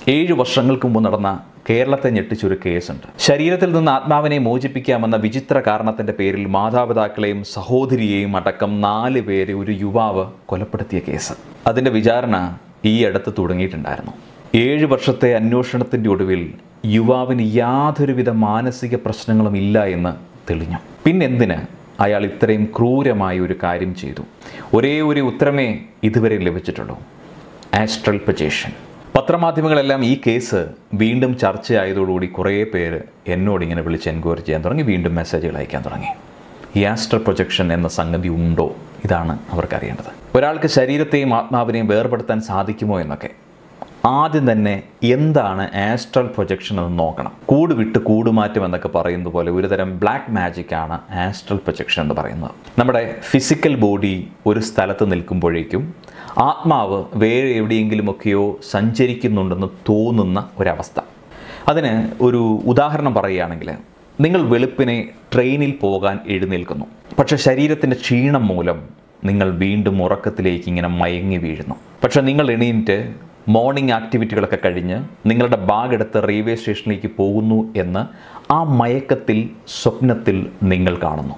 ഏഴ് വർഷങ്ങൾക്ക് മുമ്പ് നടന്ന കേരളത്തെ ഞെട്ടിച്ചൊരു കേസുണ്ട് ശരീരത്തിൽ നിന്ന് ആത്മാവിനെ മോചിപ്പിക്കാമെന്ന വിചിത്ര കാരണത്തിന്റെ പേരിൽ മാതാപിതാക്കളെയും സഹോദരിയെയും അടക്കം നാല് പേരെ ഒരു യുവാവ് കൊലപ്പെടുത്തിയ കേസ് അതിന്റെ വിചാരണ ഈ അടുത്ത് തുടങ്ങിയിട്ടുണ്ടായിരുന്നു ഏഴ് വർഷത്തെ അന്വേഷണത്തിന്റെ ഒടുവിൽ യുവാവിന് യാതൊരുവിധ മാനസിക പ്രശ്നങ്ങളും ഇല്ല എന്ന് തെളിഞ്ഞു പിന്നെന്തിന് അയാൾ ഇത്രയും ക്രൂരമായ ഒരു കാര്യം ചെയ്തു ഒരേ ഒരു ഉത്തരമേ ഇതുവരെ ലഭിച്ചിട്ടുള്ളൂ ആസ്ട്രൽ പ്രജേഷൻ പത്രമാധ്യമങ്ങളെല്ലാം ഈ കേസ് വീണ്ടും ചർച്ചയായതോടുകൂടി കുറേ പേര് എന്നോട് ഇങ്ങനെ വിളിച്ച് എൻക്വയറി ചെയ്യാൻ തുടങ്ങി വീണ്ടും മെസ്സേജുകൾ അയക്കാൻ തുടങ്ങി ഈ ആസ്ട്രൽ പ്രൊജക്ഷൻ എന്ന സംഗതി ഉണ്ടോ ഇതാണ് അവർക്കറിയേണ്ടത് ഒരാൾക്ക് ശരീരത്തെയും ആത്മാവിനെയും വേർപെടുത്താൻ സാധിക്കുമോ എന്നൊക്കെ ആദ്യം തന്നെ എന്താണ് ആസ്ട്രൽ പ്രൊജക്ഷൻ എന്ന് നോക്കണം കൂട് വിട്ട് കൂടുമാറ്റം എന്നൊക്കെ പറയുന്നത് പോലെ ഒരുതരം ബ്ലാക്ക് മാജിക് ആണ് ആസ്ട്രൽ പ്രൊജക്ഷൻ എന്ന് പറയുന്നത് നമ്മുടെ ഫിസിക്കൽ ബോഡി ഒരു സ്ഥലത്ത് നിൽക്കുമ്പോഴേക്കും ആത്മാവ് വേറെ എവിടെയെങ്കിലുമൊക്കെയോ സഞ്ചരിക്കുന്നുണ്ടെന്ന് തോന്നുന്ന ഒരവസ്ഥ അതിന് ഒരു ഉദാഹരണം പറയുകയാണെങ്കിൽ നിങ്ങൾ വെളുപ്പിനെ ട്രെയിനിൽ പോകാൻ എഴുന്നേൽക്കുന്നു പക്ഷെ ശരീരത്തിൻ്റെ ക്ഷീണം മൂലം നിങ്ങൾ വീണ്ടും ഉറക്കത്തിലേക്ക് ഇങ്ങനെ മയങ്ങി വീഴുന്നു പക്ഷെ നിങ്ങൾ എണീറ്റ് മോർണിംഗ് ആക്ടിവിറ്റികളൊക്കെ കഴിഞ്ഞ് നിങ്ങളുടെ ബാഗ് എടുത്ത് റെയിൽവേ സ്റ്റേഷനിലേക്ക് പോകുന്നു എന്ന് ആ മയക്കത്തിൽ സ്വപ്നത്തിൽ നിങ്ങൾ കാണുന്നു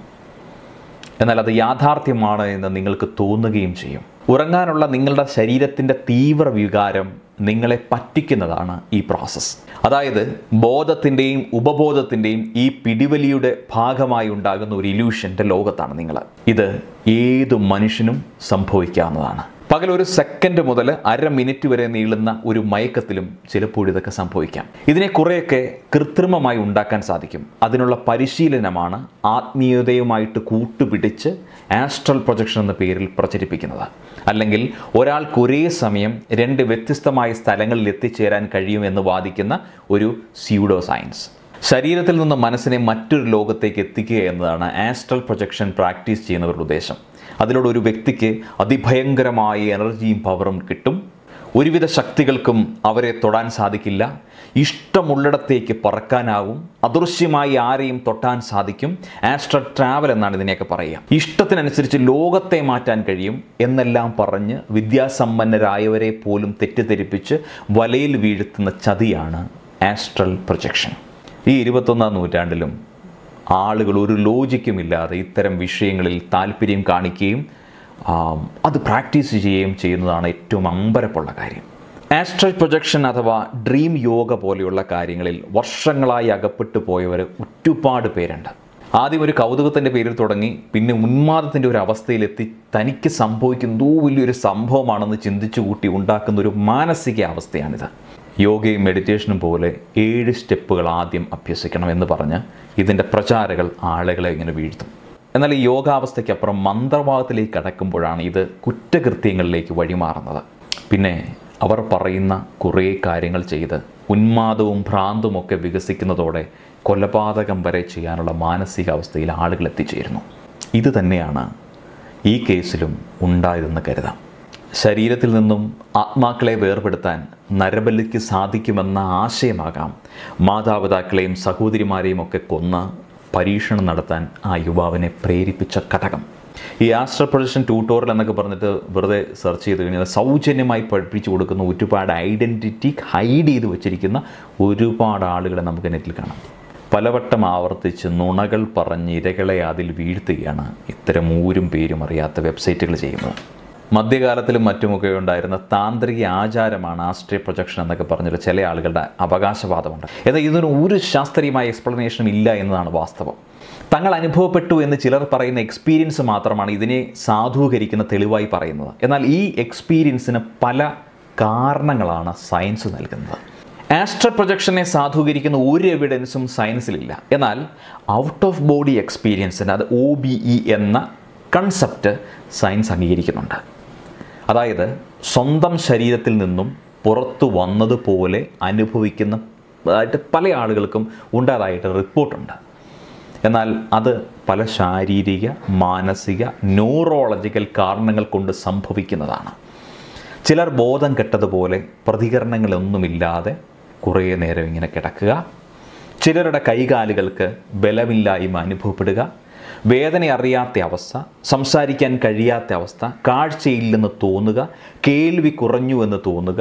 എന്നാൽ അത് യാഥാർത്ഥ്യമാണ് എന്ന് നിങ്ങൾക്ക് തോന്നുകയും ചെയ്യും ഉറങ്ങാനുള്ള നിങ്ങളുടെ ശരീരത്തിൻ്റെ തീവ്ര വികാരം നിങ്ങളെ പറ്റിക്കുന്നതാണ് ഈ പ്രോസസ്സ് അതായത് ബോധത്തിൻ്റെയും ഉപബോധത്തിൻ്റെയും ഈ പിടിവലിയുടെ ഭാഗമായി ഉണ്ടാകുന്ന ഒരു ഇല്യൂഷൻ്റെ ലോകത്താണ് നിങ്ങൾ ഇത് ഏതു മനുഷ്യനും സംഭവിക്കാവുന്നതാണ് പകൽ ഒരു സെക്കൻഡ് മുതൽ അര മിനിറ്റ് വരെ നീളുന്ന ഒരു മയക്കത്തിലും ചിലപ്പോൾ ഇതൊക്കെ സംഭവിക്കാം ഇതിനെ കുറേയൊക്കെ കൃത്രിമമായി ഉണ്ടാക്കാൻ സാധിക്കും അതിനുള്ള പരിശീലനമാണ് ആത്മീയതയുമായിട്ട് കൂട്ടുപിടിച്ച് ആസ്ട്രൽ പ്രൊജക്ഷൻ എന്ന പേരിൽ പ്രചരിപ്പിക്കുന്നത് അല്ലെങ്കിൽ ഒരാൾക്ക് ഒരേ സമയം രണ്ട് വ്യത്യസ്തമായ സ്ഥലങ്ങളിൽ എത്തിച്ചേരാൻ കഴിയുമെന്ന് വാദിക്കുന്ന ഒരു സ്യൂഡോ സയൻസ് ശരീരത്തിൽ നിന്ന് മനസ്സിനെ മറ്റൊരു ലോകത്തേക്ക് എത്തിക്കുക എന്നതാണ് ആസ്ട്രൽ പ്രൊജക്ഷൻ പ്രാക്ടീസ് ചെയ്യുന്നവരുടെ ഉദ്ദേശം അതിലൂടെ ഒരു വ്യക്തിക്ക് അതിഭയങ്കരമായ എനർജിയും പവറും കിട്ടും ഒരുവിധ ശക്തികൾക്കും അവരെ തൊടാൻ സാധിക്കില്ല ഇഷ്ടമുള്ളിടത്തേക്ക് പറക്കാനാവും അദൃശ്യമായി ആരെയും തൊട്ടാൻ സാധിക്കും ആസ്ട്രൽ ട്രാവൽ എന്നാണ് ഇതിനെയൊക്കെ പറയുക ഇഷ്ടത്തിനനുസരിച്ച് ലോകത്തെ മാറ്റാൻ കഴിയും എന്നെല്ലാം പറഞ്ഞ് വിദ്യാസമ്പന്നരായവരെ പോലും തെറ്റിദ്ധരിപ്പിച്ച് വലയിൽ വീഴ്ത്തുന്ന ചതിയാണ് ആസ്ട്രൽ പ്രൊജക്ഷൻ ഈ ഇരുപത്തൊന്നാം നൂറ്റാണ്ടിലും ആളുകൾ ഒരു ലോജിക്കുമില്ലാതെ ഇത്തരം വിഷയങ്ങളിൽ താല്പര്യം കാണിക്കുകയും അത് പ്രാക്ടീസ് ചെയ്യുകയും ചെയ്യുന്നതാണ് ഏറ്റവും അമ്പരപ്പുള്ള കാര്യം ആസ്ട്രൽ പ്രൊജക്ഷൻ അഥവാ ഡ്രീം യോഗ പോലെയുള്ള കാര്യങ്ങളിൽ വർഷങ്ങളായി അകപ്പെട്ടു പോയവർ ഒരുപാട് പേരുണ്ട് ആദ്യം ഒരു കൗതുകത്തിൻ്റെ പേരിൽ തുടങ്ങി പിന്നെ ഉന്മാദത്തിൻ്റെ ഒരു അവസ്ഥയിലെത്തി തനിക്ക് സംഭവിക്കുന്ന എന്തോ വലിയൊരു സംഭവമാണെന്ന് ചിന്തിച്ചു കൂട്ടി ഉണ്ടാക്കുന്ന ഒരു മാനസിക അവസ്ഥയാണിത് യോഗയും മെഡിറ്റേഷനും പോലെ ഏഴ് സ്റ്റെപ്പുകൾ ആദ്യം അഭ്യസിക്കണം എന്ന് പറഞ്ഞ് ഇതിൻ്റെ പ്രചാരകൾ ആളുകളെ ഇങ്ങനെ വീഴ്ത്തും എന്നാൽ ഈ യോഗാവസ്ഥയ്ക്കപ്പുറം മന്ത്രവാദത്തിലേക്ക് കടക്കുമ്പോഴാണ് ഇത് കുറ്റകൃത്യങ്ങളിലേക്ക് വഴിമാറുന്നത് പിന്നെ അവർ പറയുന്ന കുറേ കാര്യങ്ങൾ ചെയ്ത് ഉന്മാദവും ഭ്രാന്തുമൊക്കെ വികസിക്കുന്നതോടെ കൊലപാതകം വരെ ചെയ്യാനുള്ള മാനസികാവസ്ഥയിൽ ആളുകൾ എത്തിച്ചേരുന്നു ഇത് തന്നെയാണ് ഈ കേസിലും ഉണ്ടായതെന്ന് കരുതാം ശരീരത്തിൽ നിന്നും ആത്മാക്കളെ വേർപെടുത്താൻ നരബലിക്ക് സാധിക്കുമെന്ന ആശയമാകാം മാതാപിതാക്കളെയും സഹോദരിമാരെയും ഒക്കെ കൊന്ന് പരീക്ഷണം നടത്താൻ ആ യുവാവിനെ പ്രേരിപ്പിച്ച ഘടകം ഈ ആസ്ട്രൽ പ്രൊജക്ഷൻ ട്യൂട്ടോറിയൽ എന്നൊക്കെ പറഞ്ഞിട്ട് വെറുതെ സെർച്ച് ചെയ്ത് കഴിഞ്ഞാൽ സൗജന്യമായി പഠിപ്പിച്ചു കൊടുക്കുന്ന ഒരുപാട് ഐഡൻറ്റിറ്റി ഹൈഡ് ചെയ്ത് വെച്ചിരിക്കുന്ന ഒരുപാട് ആളുകളെ നമുക്ക് നെറ്റിൽ കാണാം പലവട്ടം ആവർത്തിച്ച് നുണകൾ പറഞ്ഞ് ഇരകളെ അതിൽ വീഴ്ത്തുകയാണ് ഇത്തരം ഊരും പേരും അറിയാത്ത വെബ്സൈറ്റുകൾ ചെയ്യുന്നത് മധ്യകാലത്തിലും മറ്റുമൊക്കെ ഉണ്ടായിരുന്ന താന്ത്രിക ആചാരമാണ് ആസ്ട്രിയ പ്രൊജക്ഷൻ എന്നൊക്കെ പറഞ്ഞിട്ട് ചില ആളുകളുടെ അവകാശവാദമുണ്ട് എന്നാൽ ഇതിന് ഒരു ശാസ്ത്രീയമായ എക്സ്പ്ലനേഷനും ഇല്ല എന്നതാണ് വാസ്തവം തങ്ങൾ അനുഭവപ്പെട്ടു എന്ന് ചിലർ പറയുന്ന എക്സ്പീരിയൻസ് മാത്രമാണ് ഇതിനെ സാധൂകരിക്കുന്ന തെളിവായി പറയുന്നത് എന്നാൽ ഈ എക്സ്പീരിയൻസിന് പല കാരണങ്ങളാണ് സയൻസ് നൽകുന്നത് ആസ്ട്ര പ്രൊജക്ഷനെ സാധൂകരിക്കുന്ന ഒരു എവിഡൻസും സയൻസിലില്ല എന്നാൽ ഔട്ട് ഓഫ് ബോഡി എക്സ്പീരിയൻസിന് അത് ഒ ബി ഇ എന്ന കൺസെപ്റ്റ് സയൻസ് അംഗീകരിക്കുന്നുണ്ട് അതായത് സ്വന്തം ശരീരത്തിൽ നിന്നും പുറത്തു വന്നതുപോലെ അനുഭവിക്കുന്ന ആയിട്ട് പല ആളുകൾക്കും ഉണ്ടായതായിട്ട് റിപ്പോർട്ടുണ്ട് എന്നാൽ അത് പല ശാരീരിക മാനസിക ന്യൂറോളജിക്കൽ കാരണങ്ങൾ കൊണ്ട് സംഭവിക്കുന്നതാണ് ചിലർ ബോധം കെട്ടതുപോലെ പ്രതികരണങ്ങളൊന്നുമില്ലാതെ കുറേ നേരം ഇങ്ങനെ കിടക്കുക ചിലരുടെ കൈകാലുകൾക്ക് ബലമില്ലായ്മ അനുഭവപ്പെടുക വേദന അറിയാത്ത അവസ്ഥ സംസാരിക്കാൻ കഴിയാത്ത അവസ്ഥ കാഴ്ചയില്ലെന്ന് തോന്നുക കേൾവി കുറഞ്ഞു എന്ന് തോന്നുക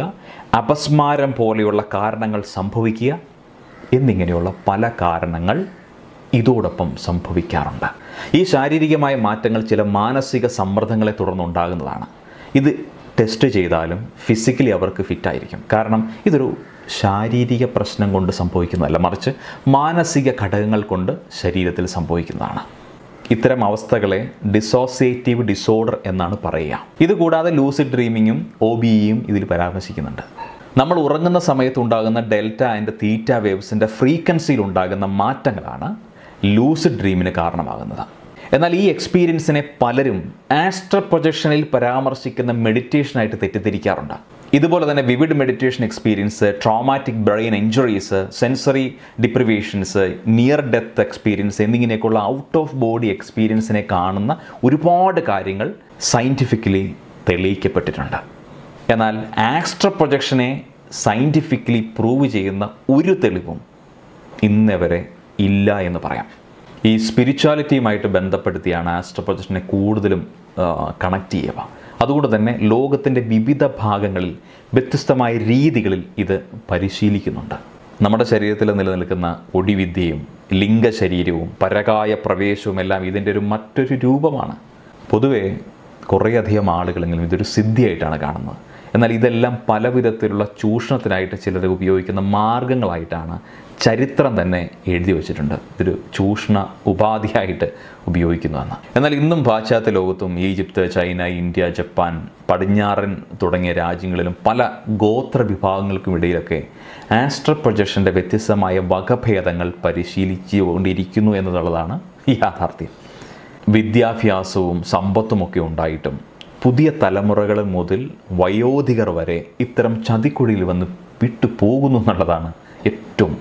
അപസ്മാരം പോലെയുള്ള കാരണങ്ങൾ സംഭവിക്കുക എന്നിങ്ങനെയുള്ള പല കാരണങ്ങൾ ഇതോടൊപ്പം സംഭവിക്കാറുണ്ട് ഈ ശാരീരികമായ മാറ്റങ്ങൾ ചില മാനസിക സമ്മർദ്ദങ്ങളെ തുടർന്നുണ്ടാകുന്നതാണ് ഇത് ടെസ്റ്റ് ചെയ്താലും ഫിസിക്കലി അവർക്ക് ഫിറ്റായിരിക്കും കാരണം ഇതൊരു ശാരീരിക പ്രശ്നം കൊണ്ട് സംഭവിക്കുന്നതല്ല മറിച്ച് മാനസിക ഘടകങ്ങൾ കൊണ്ട് ശരീരത്തിൽ സംഭവിക്കുന്നതാണ് ഇത്തരം അവസ്ഥകളെ ഡിസോസിയേറ്റീവ് ഡിസോർഡർ എന്നാണ് പറയുക ഇതുകൂടാതെ ലൂസിഡ് ഡ്രീമിങ്ങും ഒ ബിയും ഇതിൽ പരാമർശിക്കുന്നുണ്ട് നമ്മൾ ഉറങ്ങുന്ന സമയത്ത് ഉണ്ടാകുന്ന ഡെൽറ്റ ആൻഡ് തീറ്റ വേവ്സിൻ്റെ ഫ്രീക്വൻസിയിൽ ഉണ്ടാകുന്ന മാറ്റങ്ങളാണ് ലൂസിഡ് ഡ്രീമിന് കാരണമാകുന്നത് എന്നാൽ ഈ എക്സ്പീരിയൻസിനെ പലരും ആസ്ട്ര പ്രൊജക്ഷനിൽ പരാമർശിക്കുന്ന മെഡിറ്റേഷനായിട്ട് തെറ്റിദ്ധരിക്കാറുണ്ട് ഇതുപോലെ തന്നെ vivid meditation experience traumatic brain injuries sensory deprivations near death experience എന്നിങ്ങനെയൊക്കെയുള്ള ഔട്ട് ഓഫ് ബോഡി എക്സ്പീരിയൻസിനെ കാണുന്ന ഒരുപാട് കാര്യങ്ങൾ സയൻറ്റിഫിക്കലി തെളിയിക്കപ്പെട്ടിട്ടുണ്ട് എന്നാൽ ആസ്ട്ര പ്രൊജക്ഷനെ സയൻറ്റിഫിക്കലി പ്രൂവ് ചെയ്യുന്ന ഒരു തെളിവും ഇന്ന് വരെ ഇല്ല എന്ന് പറയാം ഈ സ്പിരിച്വാലിറ്റിയുമായിട്ട് ബന്ധപ്പെടുത്തിയാണ് ആസ്ട്രോ പ്രൊജക്ഷനെ കൂടുതലും കണക്ട് ചെയ്യുക അതുകൊണ്ട് തന്നെ ലോകത്തിൻ്റെ വിവിധ ഭാഗങ്ങളിൽ വ്യത്യസ്തമായ രീതികളിൽ ഇത് പരിശീലിക്കുന്നുണ്ട് നമ്മുടെ ശരീരത്തിൽ നിലനിൽക്കുന്ന ഒടിവിദ്യയും ലിംഗശരീരവും പരകായ പ്രവേശവും എല്ലാം ഇതിൻ്റെ ഒരു മറ്റൊരു രൂപമാണ് പൊതുവേ കുറേയധികം ആളുകളെങ്കിലും ഇതൊരു സിദ്ധിയായിട്ടാണ് കാണുന്നത് എന്നാൽ ഇതെല്ലാം പല വിധത്തിലുള്ള ചൂഷണത്തിനായിട്ട് ചിലർ ഉപയോഗിക്കുന്ന മാർഗങ്ങളായിട്ടാണ് ചരിത്രം തന്നെ എഴുതി വച്ചിട്ടുണ്ട് ഇതൊരു ചൂഷണ ഉപാധിയായിട്ട് ഉപയോഗിക്കുന്നതെന്ന് എന്നാൽ ഇന്നും പാശ്ചാത്യ ലോകത്തും ഈജിപ്ത് ചൈന ഇന്ത്യ ജപ്പാൻ പടിഞ്ഞാറൻ തുടങ്ങിയ രാജ്യങ്ങളിലും പല ഗോത്ര വിഭാഗങ്ങൾക്കും ഇടയിലൊക്കെ ആസ്ട്ര പ്രൊജക്ഷൻ്റെ വ്യത്യസ്തമായ വകഭേദങ്ങൾ പരിശീലിച്ചുകൊണ്ടിരിക്കുന്നു എന്നുള്ളതാണ് യാഥാർത്ഥ്യം വിദ്യാഭ്യാസവും സമ്പത്തുമൊക്കെ ഉണ്ടായിട്ടും പുതിയ തലമുറകൾ മുതൽ വയോധികർ വരെ ഇത്തരം ചതിക്കുഴിയിൽ വന്ന് വിട്ടുപോകുന്നു എന്നുള്ളതാണ് ഏറ്റവും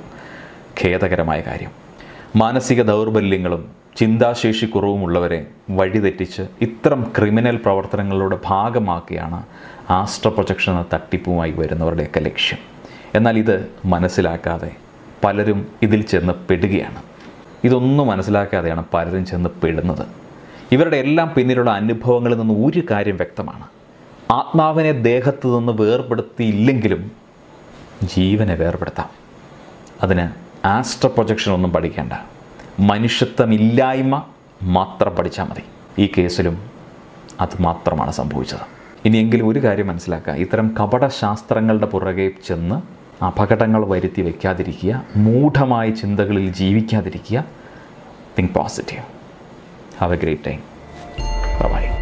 ഖേദകരമായ കാര്യം മാനസിക ദൗർബല്യങ്ങളും ചിന്താശേഷി കുറവുമുള്ളവരെ വഴിതെറ്റിച്ച് ഇത്തരം ക്രിമിനൽ പ്രവർത്തനങ്ങളുടെ ഭാഗമാക്കിയാണ് ആസ്ട്ര പ്രൊജക്ഷൻ എന്ന തട്ടിപ്പുമായി വരുന്നവരുടെയൊക്കെ ലക്ഷ്യം എന്നാൽ ഇത് മനസ്സിലാക്കാതെ പലരും ഇതിൽ ചെന്ന് പെടുകയാണ് ഇതൊന്നും മനസ്സിലാക്കാതെയാണ് പലരും ചെന്ന് പെടുന്നത് ഇവരുടെ എല്ലാം പിന്നിലുള്ള അനുഭവങ്ങളിൽ നിന്ന് ഒരു കാര്യം വ്യക്തമാണ് ആത്മാവിനെ ദേഹത്ത് നിന്ന് വേർപെടുത്തിയില്ലെങ്കിലും ജീവനെ വേർപെടുത്താം അതിന് ആസ്ട്ര പ്രൊജക്ഷൻ ഒന്നും പഠിക്കേണ്ട മനുഷ്യത്വമില്ലായ്മ മാത്രം പഠിച്ചാൽ മതി ഈ കേസിലും അത് മാത്രമാണ് സംഭവിച്ചത് ഇനിയെങ്കിലും ഒരു കാര്യം മനസ്സിലാക്കുക ഇത്തരം കപടശാസ്ത്രങ്ങളുടെ പുറകെ ചെന്ന് അപകടങ്ങൾ വരുത്തി വയ്ക്കാതിരിക്കുക മൂഢമായ ചിന്തകളിൽ ജീവിക്കാതിരിക്കുക think positive have a great time by